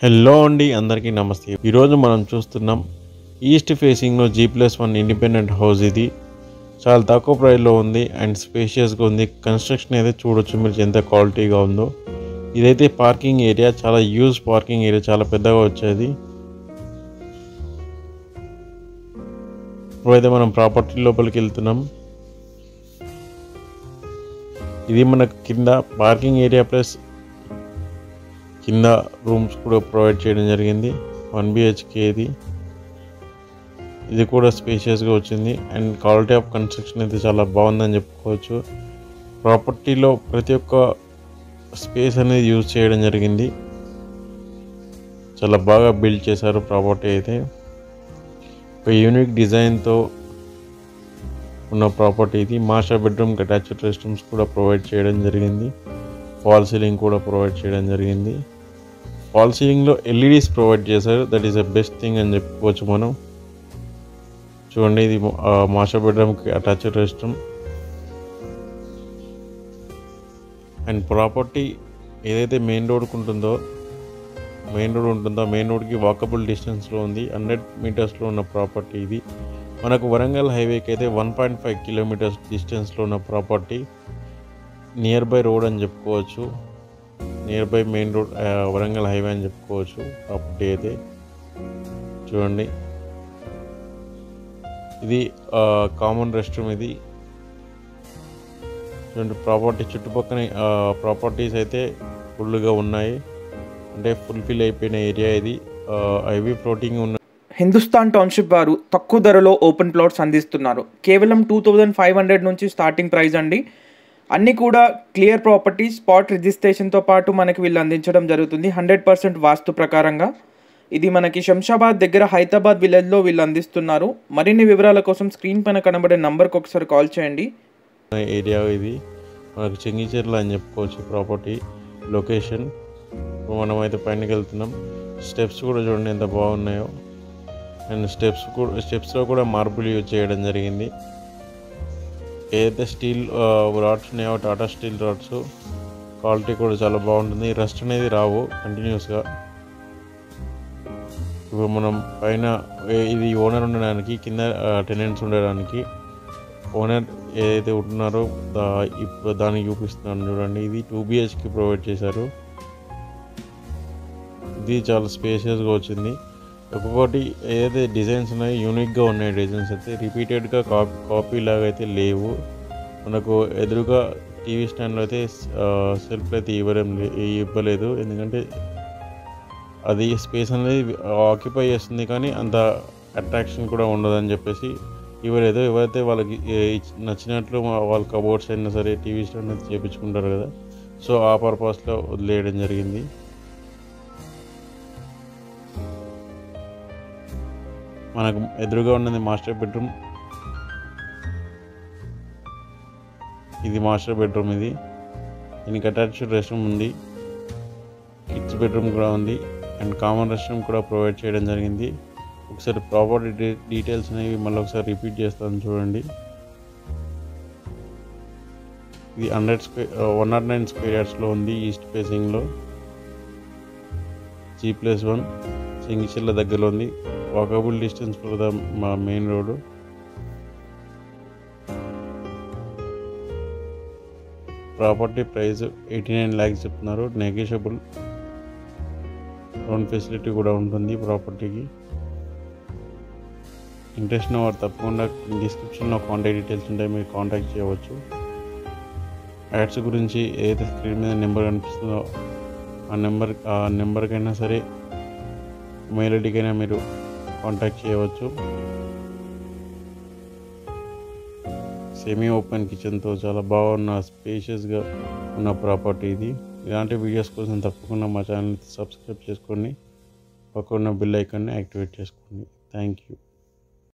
hello అండి అందరికీ నమస్తే ఈరోజు మనం చూస్తున్నాం ఈస్ట్ ఫేసింగ్లో G plus one independent house ఇది చాలా తక్కువ ప్రైస్లో ఉంది అండ్ స్పేషియస్గా ఉంది కన్స్ట్రక్షన్ అయితే చూడొచ్చు మీరు ఎంత క్వాలిటీగా ఉందో ఇదైతే పార్కింగ్ ఏరియా చాలా యూజ్ పార్కింగ్ ఏరియా చాలా పెద్దగా వచ్చేది ఇప్పుడైతే మనం ప్రాపర్టీ లోపలికి వెళ్తున్నాం ఇది మనకు కింద పార్కింగ్ ఏరియా ప్లస్ కింద రూమ్స్ కూడా ప్రొవైడ్ చేయడం జరిగింది వన్ బిహెచ్కే ఇది ఇది కూడా స్పేషియస్గా వచ్చింది అండ్ క్వాలిటీ ఆఫ్ కన్స్ట్రక్షన్ అయితే చాలా బాగుందని చెప్పుకోవచ్చు ప్రాపర్టీలో ప్రతి ఒక్క స్పేస్ అనేది యూజ్ చేయడం జరిగింది చాలా బాగా బిల్డ్ చేశారు ప్రాపర్టీ అయితే ఒక యూనిక్ డిజైన్తో ఉన్న ప్రాపర్టీ ఇది మాస్టర్ బెడ్రూమ్కి అటాచ్డ్ రెస్ట్ రూమ్స్ కూడా ప్రొవైడ్ చేయడం జరిగింది ఫాల్ సీలింగ్ కూడా ప్రొవైడ్ చేయడం జరిగింది ఫాల్ సీలింగ్లో ఎల్ఈడీస్ ప్రొవైడ్ చేశారు that is the best thing అని చెప్పుకోవచ్చు మనం చూడండి ఇది మాస్టర్ బెడ్రూమ్కి attached rest room and property ఏదైతే మెయిన్ రోడ్కి ఉంటుందో మెయిన్ రోడ్ ఉంటుందో మెయిన్ రోడ్కి వాకబుల్ డిస్టెన్స్లో ఉంది హండ్రెడ్ మీటర్స్లో ఉన్న ప్రాపర్టీ ఇది మనకు వరంగల్ హైవేకి అయితే వన్ పాయింట్ ఫైవ్ కిలోమీటర్స్ డిస్టెన్స్లో ఉన్న ప్రాపర్టీ నియర్ బై రోడ్ అని చెప్పుకోవచ్చు near by main road Warangal highway అని చెప్పుకోవచ్చు ప్రాపర్టీ అయితే చూడండి ఇది కామన్ రెస్ట్ రూమ్ ఇది చూడండి ప్రాపర్టీ చుట్టుపక్కల ప్రాపర్టీస్ అయితే ఫుల్గా ఉన్నాయి అంటే ఫుల్ఫిల్ అయిపోయిన ఏరియా ఇది హైవీ ఫ్లోటింగ్ ఉన్న హిందుస్థాన్ టౌన్షిప్ వారు తక్కువ ధరలో ఓపెన్ ప్లాట్స్ అందిస్తున్నారు కేవలం టూ థౌజండ్ ఫైవ్ హండ్రెడ్ నుంచి స్టార్టింగ్ ప్రైస్ అండి అన్నీ కూడా క్లియర్ ప్రాపర్టీ స్పాట్ రిజిస్ట్రేషన్తో పాటు మనకి వీళ్ళు అందించడం జరుగుతుంది హండ్రెడ్ పర్సెంట్ వాస్తు ప్రకారంగా ఇది మనకి శంషాబాద్ దగ్గర హైదరాబాద్ విలేజ్లో వీళ్ళు అందిస్తున్నారు మరిన్ని వివరాల కోసం స్క్రీన్ పైన కనబడే నంబర్కి ఒకసారి కాల్ చేయండి ఏరియా ఇది మనకు చెంగిచెర్ల అని చెప్పుకోవచ్చు ప్రాపర్టీ లొకేషన్ ఇప్పుడు మనం అయితే పైనకి వెళ్తున్నాం స్టెప్స్ కూడా చూడండి ఎంత బాగున్నాయో అండ్ స్టెప్స్ కూడా స్టెప్స్లో కూడా మార్బుల్ యూజ్ చేయడం జరిగింది ఏదైతే స్టీల్ రాడ్స్ ఉన్నాయో టాటా స్టీల్ రాడ్స్ క్వాలిటీ కూడా చాలా బాగుంటుంది రస్ట్ అనేది రావు కంటిన్యూస్గా ఇప్పుడు మనం పైన ఇది ఓనర్ ఉండడానికి కింద టెనెంట్స్ ఉండడానికి ఓనర్ ఏదైతే ఉంటున్నారో దా ఇప్పుడు దానికి చూపిస్తున్నాను చూడండి ఇది టూ బిహెచ్కి ప్రొవైడ్ చేశారు ఇది చాలా స్పేషియస్గా వచ్చింది ఒక్కొక్కటి ఏదైతే డిజైన్స్ ఉన్నాయో యూనిక్గా ఉన్నాయి డిజైన్స్ అయితే రిపీటెడ్గా కాపీ కాపీ లాగా అయితే లేవు మనకు ఎదురుగా టీవీ స్టాండ్లో అయితే సెల్ఫ్ అయితే ఇవ్వడం ఇవ్వలేదు ఎందుకంటే అది స్పేస్ అనేది ఆక్యుపై చేస్తుంది కానీ అంత అట్రాక్షన్ కూడా ఉండదని చెప్పేసి ఇవ్వలేదు ఎవరైతే వాళ్ళకి నచ్చినట్లు వాళ్ళ కబోర్డ్స్ అయినా సరే టీవీ స్టాండ్ అయితే చేయించుకుంటారు కదా సో ఆ పర్పస్లో వదిలేయడం జరిగింది మనకు ఎదురుగా ఉన్నది మాస్టర్ బెడ్రూమ్ ఇది మాస్టర్ బెడ్రూమ్ ఇది దీనికి అటాచ్డ్ రెస్ట్ రూమ్ ఉంది కిడ్స్ బెడ్రూమ్ కూడా ఉంది అండ్ కామన్ రెస్ట్ రూమ్ కూడా ప్రొవైడ్ చేయడం జరిగింది ఒకసారి ప్రాపర్టీ డీటెయిల్స్ అనేవి మళ్ళీ ఒకసారి రిపీట్ చేస్తాను చూడండి ఇది hundred square one naught nine square యార్డ్స్లో ఉంది ఈస్ట్ ఫేసింగ్లో జీ ప్లస్ వన్ సింగిచిల్ల దగ్గరలో ఉంది వాకబుల్ డిస్టెన్స్ ఫర్ ద మా main road property price eighty nine lakhs చెప్తున్నారు నెగోషియబుల్ లోన్ ఫెసిలిటీ కూడా ఉంటుంది ప్రాపర్టీకి ఇంట్రెస్ట్ ఉన్న వారు తప్పకుండా డిస్క్రిప్షన్లో కాంటాక్ట్ డీటెయిల్స్ ఉంటాయి మీరు కాంటాక్ట్ చేయవచ్చు యాడ్స్ గురించి ఏదైతే స్క్రీన్ మీద నెంబర్ కనిపిస్తుందో ఆ నెంబర్ ఆ నెంబర్కైనా సరే మెయిల్ ఐడికైనా మీరు కాంటాక్ట్ చేయవచ్చు సెమీ ఓపెన్ కిచెన్తో చాలా బాగున్న స్పేషియస్గా ఉన్న ప్రాపర్టీ ఇది ఇలాంటి వీడియోస్ కోసం తప్పకుండా మా ఛానల్ సబ్స్క్రైబ్ చేసుకోండి పక్కన బిల్ ఐకాన్ని యాక్టివేట్ చేసుకోండి థ్యాంక్ యూ